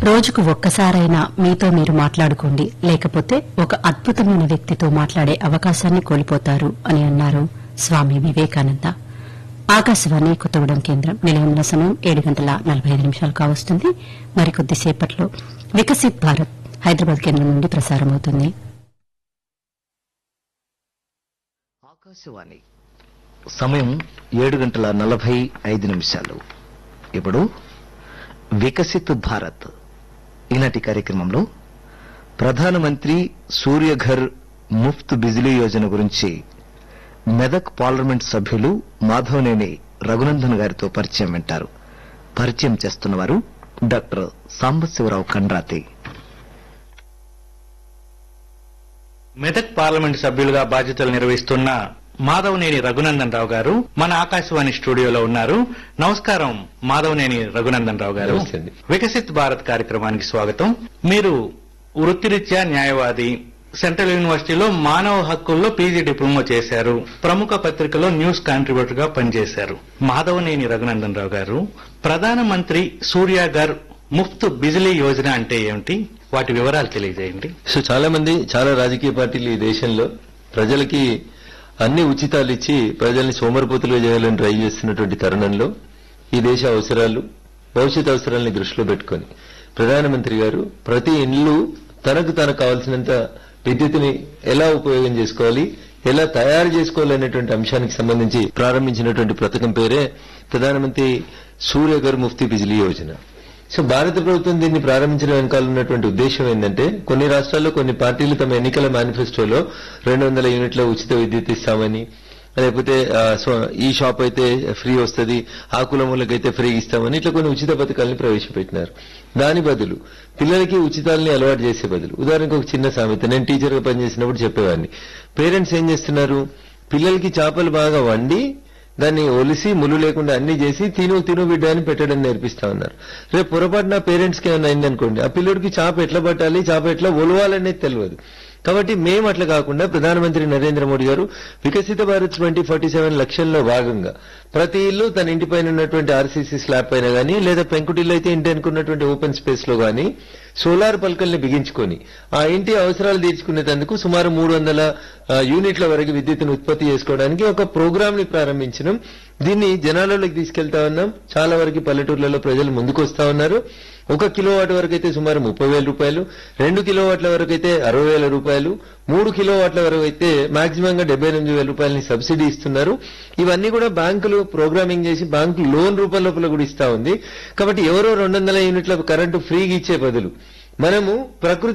రోజుకు ఒక్కసారైనా మీతో మీరు మాట్లాడుకోండి లేకపోతే ఒక అద్భుతమైన వ్యక్తితో మాట్లాడే అవకాశాన్ని కోల్పోతారు అని అన్నారు స్వామి వివేకానంద ఆకాశవాణి కొత్తగూడెం కేంద్రం నిలయంలో సమయం ఏడు గంటల నలభై ఐదు నిమిషాలు కావస్తుంది మరికొద్దిసేపట్లో వికసిత్ భారత్ హైదరాబాద్ కేంద్రం నుండి ప్రసారమవుతుంది ఆకాశవాణి సమయం ఏడు గంటల నలభై ఐదు నిమిషాలు ఇప్పుడు వికసిత్ భారత్ ఈనాటి కార్యక్రమంలో ప్రధానమంత్రి సూర్యఘర్ ముఫ్త్ బిజిలీ యోజన గురించి మెదక్ పార్లమెంట్ సభ్యులు మాధవనేని రఘునందన్ గారితో పరిచయం వింటారు పరిచయం చేస్తున్నవారు డాక్టర్ సాంబశివరావు కండ్రాతి మెదక్ పార్లమెంట్ సభ్యులుగా బాధ్యతలు నిర్వహిస్తున్న మాధవనేని రఘునందన్ రావు గారు మన ఆకాశవాణి స్టూడియోలో ఉన్నారు నమస్కారం మాధవనేని రఘునందన్ రావు గారు నమస్తే అండి. వికసిత్ భారత్ కార్యక్రమానికి స్వాగతం మీరు వృత్తిరీత్యా న్యాయవాది సెంట్రల్ యూనివర్సిటీలో మానవ హక్కుల్లో పీజీ డిప్లొమా చేశారు ప్రముఖ పత్రికలో న్యూస్ కాంట్రిబ్యూటర్ గా పనిచేశారు మాధవనేని రఘునందన్ రావు గారు ప్రధానమంత్రి సూర్యాగర్ ముఫ్త్ బిజిలీ యోజన అంటే ఏమిటి వాటి వివరాలు తెలియజేయండి సో చాలా మంది చాలా రాజకీయ పార్టీలు ఈ దేశంలో ప్రజలకి అన్ని ఉచితాలు ఇచ్చి ప్రజల్ని సోమరిపోతులుగా చేయాలని ట్రై చేస్తున్నటువంటి తరుణంలో ఈ దేశ అవసరాలు భవిష్యత్ అవసరాలని దృష్టిలో పెట్టుకొని ప్రధానమంత్రి గారు ప్రతి ఇల్లు తనకు తనకు కావాల్సినంత విద్యుత్తుని ఎలా ఉపయోగం చేసుకోవాలి ఎలా తయారు చేసుకోవాలనేటువంటి అంశానికి సంబంధించి ప్రారంభించినటువంటి పథకం పేరే ప్రధానమంత్రి సూర్యగర్ ముఫ్తీ బిజిలీ యోజన సో భారత ప్రభుత్వం దీన్ని ప్రారంభించడం వెనకాల ఉన్నటువంటి ఉద్దేశం ఏంటంటే కొన్ని రాష్ట్రాల్లో కొన్ని పార్టీలు తమ ఎన్నికల మేనిఫెస్టోలో రెండు వందల యూనిట్ల ఉచిత విద్యుత్ ఇస్తామని లేకపోతే ఆ, సో- ఈ షాప్ అయితే ఫ్రీ వస్తుంది ఆ కులములకైతే ఫ్రీ ఇస్తామని ఇట్లా కొన్ని ఉచిత పథకాలని ప్రవేశపెట్టినారు దాని బదులు పిల్లలకి ఉచితాలని అలవాటు చేసే బదులు ఉదాహరణకు ఒక చిన్న సామెత నేను టీచర్ గా పనిచేసినప్పుడు చెప్పేవాడిని పేరెంట్స్ ఏం చేస్తున్నారు పిల్లలకి చేపలు బాగా వండి దాన్ని ఒలిసి ముళ్ళు లేకుండా అన్ని చేసి తిను తిను బిడ్డ అని పెట్టడం నేర్పిస్తా ఉన్నారు రేపు పొరపాటున పేరెంట్స్ కి ఏమైనా అయిందనుకోండి ఆ పిల్లడికి చాప ఎట్లా పట్టాలి చాప ఎట్లా ఒలవాలనేది తెలియదు కాబట్టి మేము అట్లా కాకుండా ప్రధానమంత్రి నరేంద్ర మోడీ గారు వికసిత భారత్ ట్వంటీ ఫార్టీ సెవెన్ లక్ష్యంలో భాగంగా ప్రతి ఇల్లు తన ఇంటి పైన ఉన్నటువంటి ఆర్సీసీ స్లాబ్ పైన గానీ లేదా పెంకుటిల్లు అయితే ఇంటి అనుకున్నటువంటి ఓపెన్ స్పేస్ లో గానీ సోలార్ పలకల్ని బిగించుకొని ఆ ఇంటి అవసరాలు తీర్చుకునేందుకు సుమారు మూడు వందల ఆ, యూనిట్ల వరకు విద్యుత్తును ఉత్పత్తి చేసుకోవడానికి ఒక ప్రోగ్రామ్ ని ప్రారంభించడం దీన్ని జనాలలోకి తీసుకెళ్తా ఉన్నాం చాలా వరకు పల్లెటూర్లలో ప్రజలు ముందుకు వస్తా ఉన్నారు ఒక కిలో వాట్ వరకు అయితే సుమారు ముప్పై వేల రూపాయలు రెండు కిలో వాట్ల వరకు అయితే అరవై వేల రూపాయలు మూడు కిలో వాట్ల వరకు అయితే మాక్సిమం గా డెబ్బై ఎనిమిది వేల రూపాయలని సబ్సిడీ ఇస్తున్నారు ఇవన్నీ కూడా బ్యాంకులు ప్రోగ్రామింగ్ చేసి బ్యాంకు లోన్ రూపం లోపల కూడా ఇస్తా ఉంది కాబట్టి ఎవరో రెండు వందల యూనిట్ల కరెంటు ఫ్రీగా ఇచ్చే బదులు మనము ప్రకృతి